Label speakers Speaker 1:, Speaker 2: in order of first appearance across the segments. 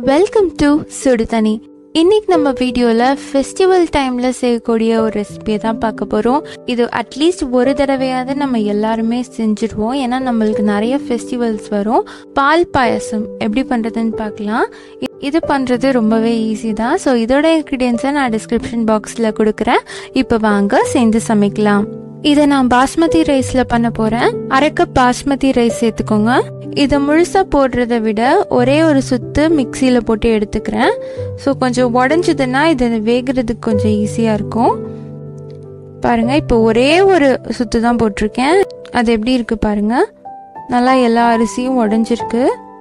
Speaker 1: welcome to சுடுதனி இன்னைக்கு நம்ம வீடியோவில் ஃபெஸ்டிவல் டைமில் செய்யக்கூடிய ஒரு ரெசிபியை தான் பார்க்க போகிறோம் இது அட்லீஸ்ட் ஒரு தடவையாவது நம்ம எல்லாருமே செஞ்சுருவோம் ஏன்னா நம்மளுக்கு நிறைய ஃபெஸ்டிவல்ஸ் வரும் பால் பாயசம் எப்படி பண்ணுறதுன்னு பார்க்கலாம் இ- இது பண்ணுறது ரொம்பவே ஈஸி தான் ஸோ இதோட இன்க்ரீடியன்ஸை நான் டிஸ்கிரிப்ஷன் பாக்ஸில் கொடுக்குறேன் இப்போ வாங்க சேர்ந்து சமைக்கலாம் இதை நான் பாஸ்மதி ரைஸில் பண்ண போகிறேன் அரை கப் பாஸ்மதி ரைஸ் சேர்த்துக்கோங்க இதை முழுசாக போடுறத விட ஒரே ஒரு சுத்து மிக்சியில் போட்டு எடுத்துக்கிறேன் ஸோ கொஞ்சம் உடஞ்சதுன்னா இது வேகிறதுக்கு கொஞ்சம் ஈஸியாக இருக்கும் பாருங்க இப்போ ஒரே ஒரு சுத்து தான் போட்டிருக்கேன் அது எப்படி இருக்கு பாருங்க நல்லா எல்லா அரிசியும் உடஞ்சிருக்கு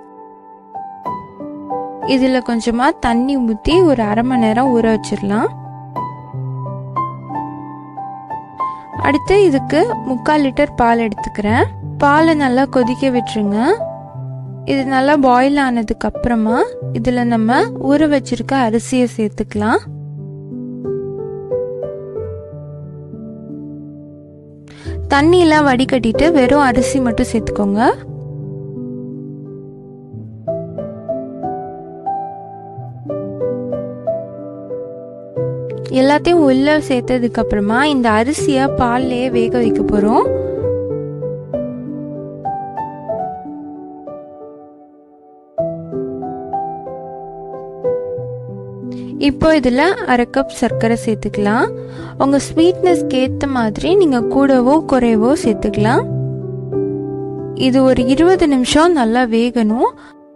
Speaker 1: இதில் கொஞ்சமாக தண்ணி ஊற்றி ஒரு அரை மணி நேரம் ஊற வச்சிடலாம் அடுத்து இதுக்கு முக்கால் லிட்டர் பால் எடுத்துக்கிறேன் பாலை நல்லா கொதிக்க விட்டுருங்க இது நல்லா பாயில் ஆனதுக்கு அப்புறமா இதுல நம்ம ஊற வச்சிருக்க அரிசியை சேர்த்துக்கலாம் தண்ணியெல்லாம் வடிகட்டிட்டு வெறும் அரிசி மட்டும் சேர்த்துக்கோங்க எல்லாத்தையும் உள்ள சேர்த்ததுக்கு அப்புறமா இந்த அரிசியை பால்லையே வேக வைக்க போறோம் இப்போ இதில் அரை கப் சர்க்கரை சேர்த்துக்கலாம் உங்கள் ஸ்வீட்னஸ்க்கு ஏற்ற மாதிரி நீங்கள் கூடவோ குறைவோ சேர்த்துக்கலாம் இது ஒரு இருபது நிமிஷம் நல்லா வேகணும்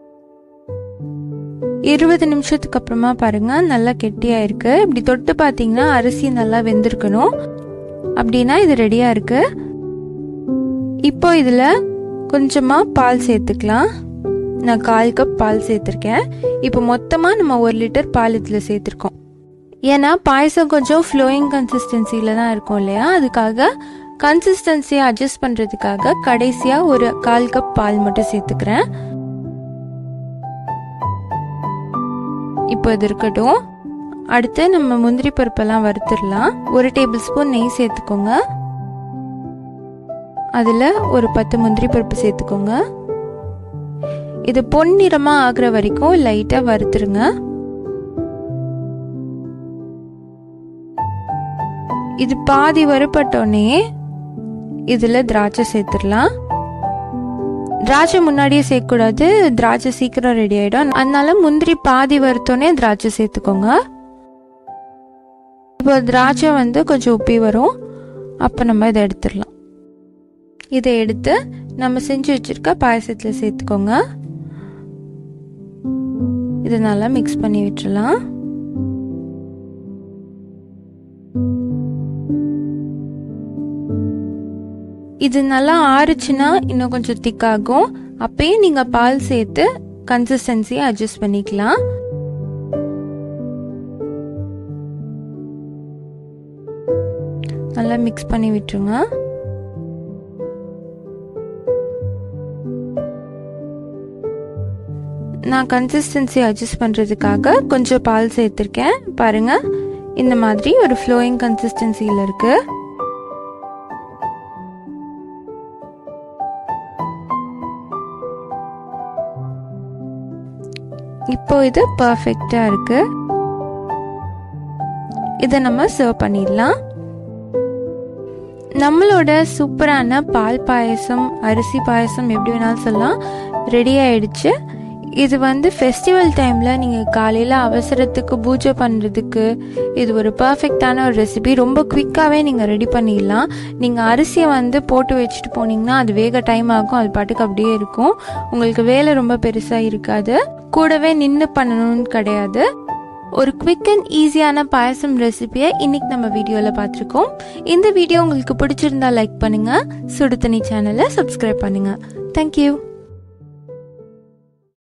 Speaker 1: இருபது நிமிஷத்துக்கு அப்புறமா பாருங்க நல்லா கெட்டியாக இருக்கு இப்படி தொட்டு பார்த்தீங்கன்னா அரிசி நல்லா வெந்திருக்கணும் அப்படின்னா இது ரெடியாக இருக்கு இப்போ இதில் கொஞ்சமாக பால் சேர்த்துக்கலாம் நான் கால் கப் பால் சேர்த்துருக்கேன் இப்போ மொத்தமாக நம்ம ஒரு லிட்டர் பால் இதில் சேர்த்துருக்கோம் ஏன்னா பாயசம் கொஞ்சம் ஃப்ளோயிங் கன்சிஸ்டன்சியில் தான் இருக்கும் இல்லையா அதுக்காக கன்சிஸ்டன்சியை அட்ஜஸ்ட் பண்ணுறதுக்காக கடைசியாக ஒரு கால் கப் பால் மட்டும் சேர்த்துக்கிறேன் இப்போ இது இருக்கட்டும் அடுத்து நம்ம முந்திரி பருப்பெல்லாம் வறுத்துடலாம் ஒரு டேபிள் ஸ்பூன் நெய் சேர்த்துக்கோங்க அதில் ஒரு பத்து முந்திரி பருப்பு சேர்த்துக்கோங்க இது பொன்னிறமாக ஆகுற வரைக்கும் லைட்டாக வறுத்துருங்க இது பாதி வறுபட்டோடனே இதில் திராட்சை சேர்த்துடலாம் திராட்சை முன்னாடியே சேர்க்கக்கூடாது திராட்சை சீக்கிரம் ரெடி ஆயிடும் அதனால முந்திரி பாதி வறுத்தோடனே திராட்சை சேர்த்துக்கோங்க இப்போ திராட்சை வந்து கொஞ்சம் உப்பி வரும் அப்போ நம்ம இதை எடுத்துடலாம் இதை எடுத்து நம்ம செஞ்சு வச்சிருக்க பாயசத்தில் சேர்த்துக்கோங்க இதை நல்லா மிக்ஸ் பண்ணி விட்டுறலாம் இது நல்லா ஆறுச்சுன்னா இன்னும் கொஞ்சம் திக்காகும் அப்பயே நீங்க பால் சேர்த்து கன்சிஸ்டன்சியை அட்ஜஸ்ட் பண்ணிக்கலாம் நல்லா மிக்ஸ் பண்ணி விட்டுருங்க நான் கன்சிஸ்டன்சி அட்ஜஸ்ட் பண்ணுறதுக்காக கொஞ்சம் பால் சேர்த்துருக்கேன் பாருங்க இந்த மாதிரி ஒரு ஃப்ளோயிங் கன்சிஸ்டன்சியில் இருக்குது இப்போ இது பர்ஃபெக்டாக இருக்கு இதை நம்ம சர்வ் பண்ணிடலாம் நம்மளோட சூப்பரான பால் பாயசம் அரிசி பாயசம் எப்படி வேணாலும் சொல்லலாம் ரெடி ஆயிடுச்சு இது வந்து ஃபெஸ்டிவல் டைமில் நீங்கள் காலையில் அவசரத்துக்கு பூஜை பண்ணுறதுக்கு இது ஒரு பர்ஃபெக்டான ஒரு ரெசிபி ரொம்ப குவிக்காகவே நீங்கள் ரெடி பண்ணிடலாம் நீங்கள் அரிசியை வந்து போட்டு வச்சுட்டு போனீங்கன்னா அது வேக டைம் ஆகும் அது பாட்டுக்கு அப்படியே இருக்கும் உங்களுக்கு வேலை ரொம்ப பெருசாக இருக்காது கூடவே நின்று பண்ணணும்னு கிடையாது ஒரு குவிக் அண்ட் ஈஸியான பாயசம் ரெசிபியை இன்னைக்கு நம்ம வீடியோவில் பார்த்துருக்கோம் இந்த வீடியோ உங்களுக்கு பிடிச்சிருந்தா லைக் பண்ணுங்க சுடு தண்ணி சேனலை சப்ஸ்கிரைப் பண்ணுங்க தேங்க்யூ